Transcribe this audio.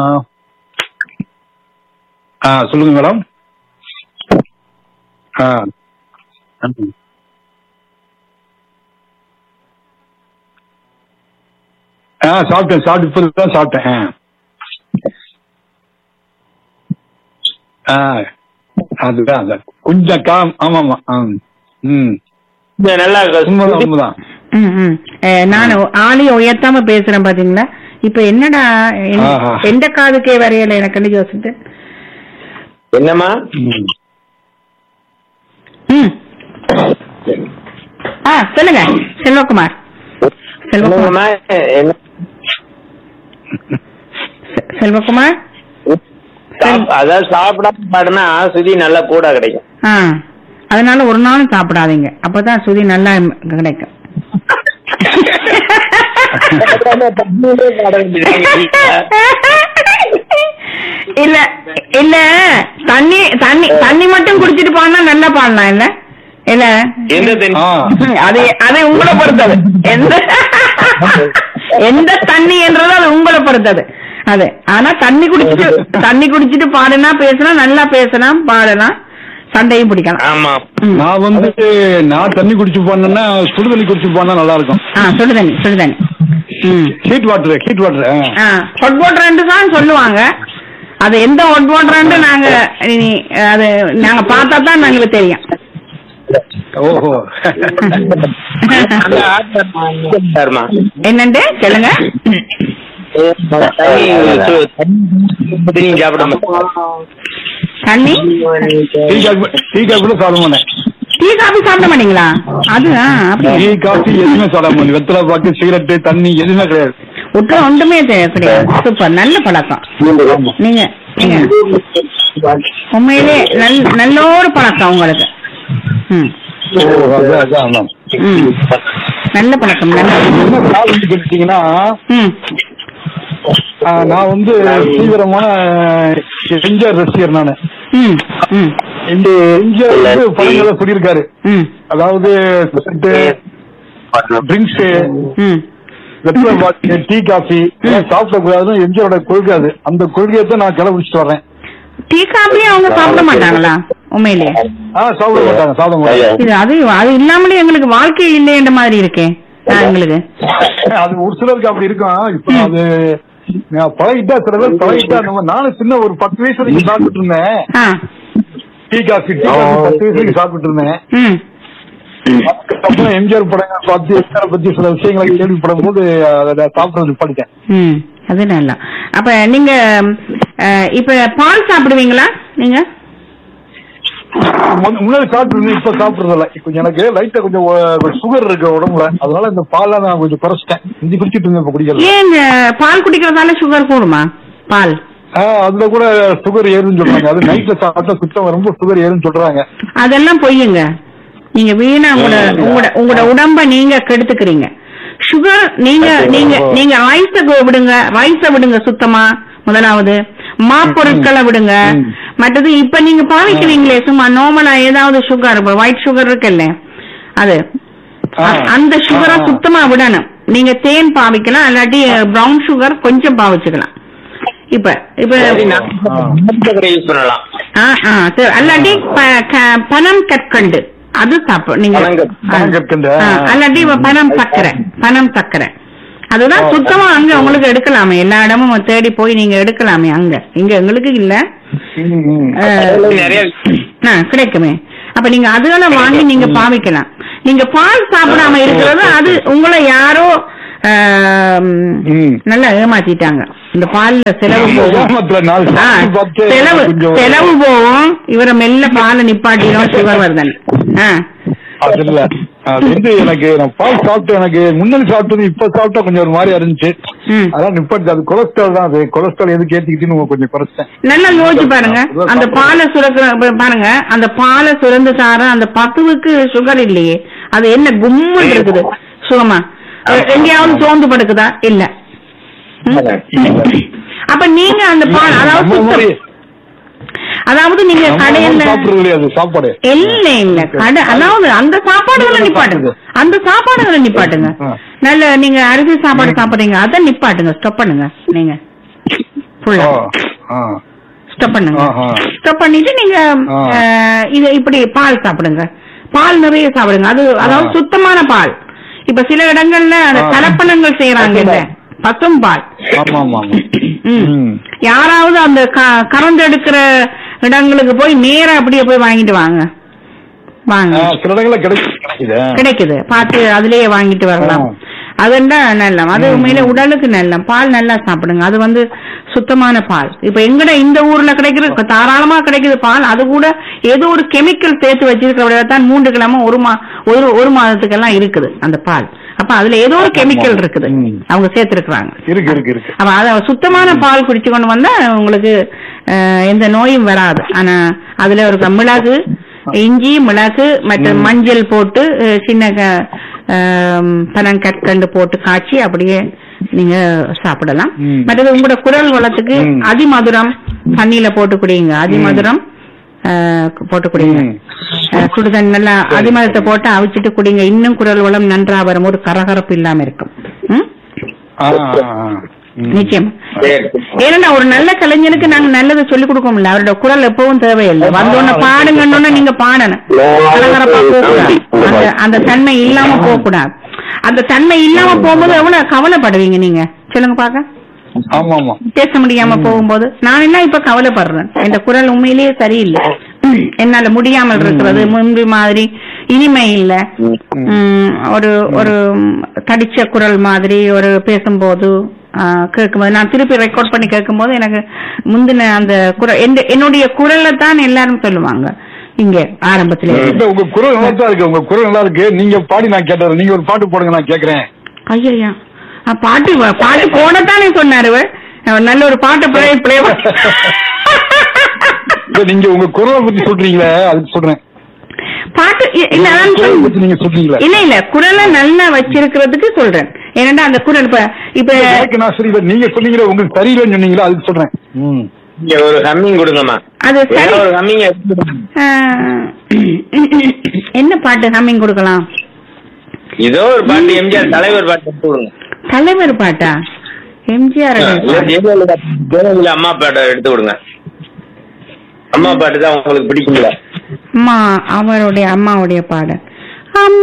ஆ சொல்லுங்க மேடம் ஆ ம். ஆ சாப்பிட்டேன் சாப்பிட்டு இப்போ தான் சாப்பிட்டேன் ஆ அதுதான் அதான் கொஞ்சம் கா ஆமா ஆமா ஆ ம் இந்த நல்லா உண்மைதான் உண்மைதான் ம், ம். அஹ், நான் ஆளையும் உயர்த்தாம பேசுறேன் பாத்தீங்களா இப்ப என்னடா என்- ஆஹா. எந்த காதுக்கே வரையல எனக்கு யோசிச்சு என்னம்மா ம். ம் ஆ சொல்லுங்க செல்வகுமார் செல்வகுமார் என்னங்கம்மா என்ன செ- செல்வகுமார் சாப்- அதாவது சாப்பிடாம பாடுனா சுதி நல்லா கூட கிடைக்கும் ஆ அதனால ஒரு நாளும் சாப்பிடாதீங்க அப்பதான் சுதி நல்லா கிடைக்கும் இல்ல இல்ல தண்ணி தண்ணி தண்ணி மட்டும் குடிச்சிட்டு பாடினா நல்லா பாடலாம் இல்ல இல்ல எந்த தண்ணி ஆ அது அது உங்களை பொறுத்தது எந்த எந்த தண்ணி என்றது அது உங்களை பொறுத்தது அது ஆனா தண்ணி குடிச்சிட்டு தண்ணி குடிச்சிட்டு பாடுனா பேசினா நல்லா பேசலாம் பாடலாம் சண்டையும் பிடிக்கலாம் ஆமா ம். நான் வந்து நான் தண்ணி குடிச்சு போனேன்னா சுடு தண்ணி குடிச்சு போனா நல்லா இருக்கும் ஆ சுடு தண்ணி சுடு தண்ணி ம் ஹீட் வாட்டர் ஹீட் வாட்டர் ஆ ஹொட் வாட்டர் தான் சொல்லுவாங்க அது எந்த ஹொட் வாட்டர் நாங்க இனி அது நாங்க பார்த்தா தான் எங்களுக்கு தெரியும் ஓஹோ அந்த ஆட்டம் சார்மா என்னண்டு சொல்லுங்க தண்ணி சு- தண்ணி சாப்பிடாம தண்ணி டீ காஃபி டீ காஃபி கூட சாப்பிட மாட்டேன் டீ காபி சாப்பிட மாட்டீங்களா அது ஆ, டீ அப்படியா காஃபி எதுவுமே சாப்பிட மாட்டேன் வெத்தலை பாக்கு சிகரெட்டு தண்ணி எதுவுமே கிடையாது விட்டு ஒன்றுமே தெ- கிடையாது சூப்பர் நல்ல பழக்கம் நீங்க நீங்க உண்மையிலே நல் நல்ல ஒரு பழக்கம் உங்களுக்கு ம் ஓ, அதான், அதான், அதான். ம் நல்ல பழக்கம் நல்ல என்ன காரணம் கேட்டீங்கன்னா ம் ஆ, நான் வந்து தீவிரமான எம்ஜிஆர் ரசிகர் நானு ம் ம் இந்த எம்ஜிஆர் வந்து படங்களை சொல்லியிருக்காரு ம் அதாவது ட்ரிங்க்ஸ் ம் வெத்தலை பாக்கு டீ காஃபி சாப்பிடக்கூடாதுன்னு எம்ஜிஆரோட கொள்கை அது அந்த கொள்கையை தான் நான் கிளப்பிச்சுட்டு வரேன் டீ காபியே அவங்க சாப்பிட மாட்டாங்களா உண்மையிலேயே ஆ சாப்பிட மாட்டாங்க சாப்பிட மாட்டாங்க இது அது அது இல்லாமலே எங்களுக்கு வாழ்க்கை இல்லைன்ற மாதிரி இருக்கே ஆ, எங்களுக்கு அது ஒரு சிலருக்கு அப்படி இருக்கும் இப்ப அது நான் பழகிட்டா சில பேர் பழகிட்டா நம்ம நானும் சின்ன ஒரு பத்து வயசு வரைக்கும் சாப்பிட்டு இருந்தேன் ஆ டீ காஃபி டீ காஃபி பத்து வயசு வரைக்கும் சாப்பிட்டு இருந்தேன் ம் அதுக்கப்புறம் எம்ஜிஆர் படங்கள் பார்த்து எம்ஜிஆர் பத்தி சில விஷயங்களை கேள்விப்படும் போது அதை சாப்பிடுறது படித்தேன் ம் அது நல்லா அப்ப நீங்க அஹ், இப்ப பால் சாப்பிடுவீங்களா நீங்க முன்னாடி சாப்பிட்டு இருந்தேன் இப்ப சாப்பிடுறது இல்ல இப்ப எனக்கு லைட்டா கொஞ்சம் சுகர் இருக்கு உடம்புல அதனால இந்த பாலை நான் கொஞ்சம் குறைச்சிட்டேன் இஞ்சி குடிச்சிட்டு இருந்தேன் இப்ப குடிக்கிறது ஏன் இந்த பால் குடிக்கிறதால சுகர் கூடுமா பால் ஆஹ் அதுல கூட சுகர் ஏறுன்னு சொல்றாங்க அது நைட்ல சாப்பிட்டா சுத்தம் ரொம்ப சுகர் ஏறுன்னு சொல்றாங்க அதெல்லாம் பொய்யுங்க நீங்க வீணா உங்களோட உங்களோட உங்களோட உடம்ப நீங்க கெடுத்துக்கிறீங்க சுகர் நீங்க நீங்க நீங்க ஐஸ விடுங்க ரைஸ விடுங்க சுத்தமா முதலாவது மாப்பொருட்களை விடுங்க ம். மற்றது இப்ப நீங்க பாவிக்கிறீங்களே சும்மா நார்மலா ஏதாவது சுகர் ஒயிட் சுகர் இருக்குல்ல அது ஆ. அ- அந்த சுகரை ஆ. சுத்தமா விடணும் நீங்க தேன் பாவிக்கலாம் இல்லாட்டி பிரவுன் சுகர் கொஞ்சம் பாவிச்சுக்கலாம் இப்ப இப்ப சரி, நான் யூஸ் பண்ணலாம் ஆ, ஆ, சரி அல்லாட்டி ப- க- பனம் கற்கண்டு அது சாப்பிடும் நீங்க பனங்கற்- ஆ. பனங்கற்கண்டு, ஆ, ஆ. அல்லாட்டி பனம் சக்கரை பனம் சக்கரை அதுதான் சுத்தமா அங்க உங்களுக்கு எடுக்கலாமே எல்லா இடமும் தேடி போய் நீங்க எடுக்கலாமே அங்க இங்க எங்களுக்கு இல்ல ம், ம். ஆ, நிறைய ஆ, கிடைக்குமே அப்ப நீங்க அதெல்லாம் வாங்கி நீங்க பாவிக்கலாம் நீங்க பால் சாப்பிடாம இருக்கிறது அது உங்களை யாரோ ஆம், ம். நல்லா ஏமாத்திட்டாங்க இந்த பால்ல செலவு போகும் ஏமாத்துல நாலு ஆ, சாப்பிட்டு பார்த்து செலவு கொஞ்சம் செலவு போகும் இவரை மெல்ல பாலை நிப்பாட்டிடும் சுகர் வருதன் ஆ அது இல்ல அது வந்து எனக்கு நான் பால் சாப்பிட்டு எனக்கு முன்னாடி சாப்பிட்டது இப்ப சாப்பிட்டா கொஞ்சம் ஒரு மாதிரியா இருந்துச்சு ம். அதான் நிப்பாட்டு அது கொலஸ்ட்ரால் தான் அது கொலஸ்ட்ரால் எதுக்கு ஏத்திக்கிட்டுன்னு கொஞ்சம் குறைச்சிட்டேன் நல்லா யோசிச்சு பாருங்க அந்த பாலை சுரக்க பாருங்க அந்த பாலை சுரந்து சார அந்த பசுவுக்கு சுகர் இல்லையே அது என்ன கும்முன்னு இருக்குது சுகமா எ- எங்கேயாவது சோர்ந்து படுக்குதா இல்ல ம்? அப்ப நீங்க அந்த பால் அதாவது நம்ம மாதிரி சுத்தம் அதாவது நீங்க நம்ம மாதிரி கடையில சாப்பிடுறது இல்லையா அது சாப்பாடு இல்ல இல்ல கடை அதாவது அந்த சாப்பாடுகளை நிப்பாட்டுங்க அந்த சாப்பாடுகளை நிப்பாட்டுங்க ஆ. நல்ல நீங்க அரிசி சாப்பாடு சாப்பிடுறீங்க அதை நிப்பாட்டுங்க ஸ்டாப் பண்ணுங்க நீங்க ஃபுல்லா ஆ, ஆ. ஸ்டப் பண்ணுங்க ஆஹா. ஸ்டப் பண்ணிட்டு நீங்க ஆ. அஹ், இது இப்படி பால் சாப்பிடுங்க பால் நிறைய சாப்பிடுங்க அது அதாவது ஆ. சுத்தமான பால் இப்ப சில இடங்கள்ல அந்த ஆ. கலப்பணங்கள் செய்யறாங்க இல்ல பசும் பால் ஆமா ஆமா ஆமா ம். ம். யாராவது அந்த க- கறந்து எடுக்கிற இடங்களுக்கு போய் நேரா அப்படியே போய் வாங்கிட்டு வாங்க வாங்க ஆ, சில இடங்கள்ல கிடைக்குது கிடைக்குது கிடைக்குது பார்த்து அதுலயே வாங்கிட்டு வரலாம் ஆ. அதுண்டா நல்லம் அது ம். உண்மையில உடலுக்கு நல்லம் பால் நல்லா சாப்பிடுங்க அது வந்து சுத்தமான பால் இப்ப எங்கட இந்த ஊர்ல கிடைக்கிறது தாராளமா கிடைக்குது பால் அது கூட ஏதோ ஒரு கெமிக்கல் சேர்த்து வச்சிருக்கிறவங்க தான் மூன்று கிழமை ஒரு மா ஒரு ஒரு மாதத்துக்கெல்லாம் இருக்குது அந்த பால் அப்ப அதுல ஏதோ ஒரு கெமிக்கல் இருக்குது ம். அவங்க சேர்த்திருக்கிறாங்க இருக்கு இருக்கு இருக்கு அப்ப அத சுத்தமான பால் குடிச்சு கொண்டு வந்தா உங்களுக்கு அஹ், எந்த நோயும் வராது ஆனா அதுல ஒரு மிளகு இஞ்சி மிளகு மற்றும் மஞ்சள் போட்டு அஹ், சின்ன க- ஆம், பனங்கற்கண்டு போட்டு காய்ச்சி அப்படியே நீங்க சாப்பிடலாம் ம். மற்றது உங்களோட குரல் வளத்துக்கு ம். அதிமதுரம் தண்ணியில போட்டு குடிங்க அதிமதுரம் அஹ், போட்டு குடிங்க ம். அஹ், சுடுதண்ணி நல்லா அதிமதுரத்தை போட்டு அவிச்சிட்டு குடிங்க இன்னும் குரல் வளம் நன்றா வரும் ஒரு கரகரப்பு இல்லாம இருக்கும் ம்? ஆ, ஆ, ஆ. ம். நிச்சயமா சரி ஏன்னா ஒரு நல்ல கலைஞனுக்கு நாங்க நல்லதை சொல்லி கொடுக்க முடியல அவரோட குரல் எப்பவும் தேவையில்லை வந்தோடனே பாடுங்கன்னு நீங்க பாடணும் கலகரப்பா போகக்கூடாது அந்த அந்த தன்மை இல்லாம போகக்கூடாது அந்த தன்மை இல்லாம போகும்போது எவ்வளவு கவலைப்படுவீங்க நீங்க சொல்லுங்க பாக்க ஆமா ஆமா பேச முடியாம போகும்போது நான் என்ன இப்ப கவலைப்படுறேன் இந்த குரல் உண்மையிலேயே சரியில்லை என்னால முடியாமல் இருக்கிறது முன்பு மாதிரி இனிமை இல்ல உம், ஒரு ஒரு தடிச்ச குரல் மாதிரி ஒரு பேசும்போது ஆ, கேட்கும்போது நான் திருப்பி ரெக்கார்ட் பண்ணி கேட்கும்போது எனக்கு முந்தின அந்த குரல் எந்த- என்னுடைய குரல்ல தான் எல்லாரும் சொல்லுவாங்க இங்க ஆரம்பத்துல இல்ல உங்க குரல் நல்லா தான் இருக்கு உங்க குரல் நல்லா இருக்கு நீங்க பாடி நான் கேட்டேன் நீங்க ஒரு பாட்டு போடுங்க நான் கேக்குறேன் ஐயா பாட்டு பாட்டு போடத்தானே சொன்னாரு இவர். அவர் நல்ல ஒரு பாட்டை பிளே பிளே இல்ல நீங்க உங்க குரலை பத்தி சொல்றீங்களே அதுக்கு சொல்றேன் பாட்டு இ- இல்ல அதான் குரலை சொல்~ பத்தி நீங்க சொல்றீங்களே இல்ல இல்ல குரலை நல்லா வச்சிருக்கிறதுக்கு சொல்றேன் ஏன்னா அந்த குரல் இப்ப இப்ப எனக்கு நான் சரி இல்ல, நீங்க சொன்னீங்களே உங்களுக்கு சரியில்லைன்னு சொன்னீங்களா அதுக்கு சொல்றேன் ம். இங்க ஒரு ஹம்மிங் கொடுங்கம்மா அது சரி ஏதோ ஒரு ஹம்மிங் ஆ, என்ன பாட்டு ஹம்மிங் கொடுக்கலாம் ஏதோ ஒரு பாட்டு எம்ஜிஆர் தலைவர் பாட்டு எடுத்து கொடுங்க தலைவர் பாட்டா எம்ஜிஆர் இல்ல, ஜெயலலிதா ஜெயலலிதா அம்மா பாட்டை எடுத்து கொடுங்க அம்மா பாட்டு தான் உங்களுக்கு பிடிக்குங்களா அம்மா அவருடைய அம்மாவுடைய பாடல் அம்மா